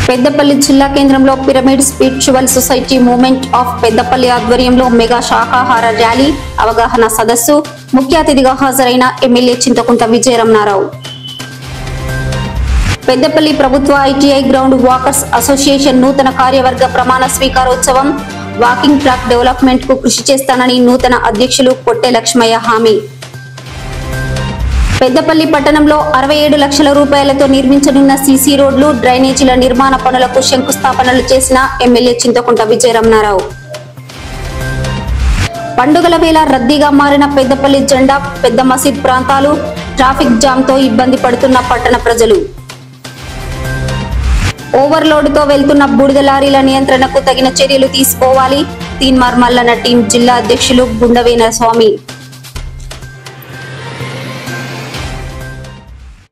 పెద్దపల్లి జిల్లా కేంద్రంలో pyramid spiritual society movement of Peddapalli ఆధ్వర్యంలో మెగా శాకాహార ర్యాలీ అవగాహన సదస్సు ముఖ్య అతిథిగా హాజరైన ఎమ్మెల్యే చింతకుంట విజయరమణారావు పెద్దపల్లి ప్రభుత్వ ఐటీఐ గ్రౌండ్ వాకర్స్ అసోసియేషన్ నూతన కార్యవర్గ ప్రమాణ స్వీకారోత్సవం వాకింగ్ ట్రాక్ డెవలప్మెంట్ కు కృషి చేస్తానని నూతన అధ్యక్షులు పొట్టె లక్ష్మయ్య హామీ పెద్దపల్లి పట్టణంలో అరవై ఏడు లక్షల రూపాయలతో నిర్మించనున్న సీసీ రోడ్లు డ్రైనేజీల నిర్మాణ పనులకు శంకుస్థాపనలు చేసిన ఎమ్మెల్యే చింతకుంట విజయరమణారావు పండుగల వేళ రద్దీగా మారిన పెద్దపల్లి జెండా పెద్ద మసీద్ ప్రాంతాలు ట్రాఫిక్ జామ్ తో ఇబ్బంది పడుతున్న పట్టణ ప్రజలు ఓవర్లోడ్ తో వెళ్తున్న బూడిద లారీల నియంత్రణకు తగిన చర్యలు తీసుకోవాలి తీన్మార్ మల్లన్న టీం జిల్లా అధ్యక్షులు గుండవేన స్వామి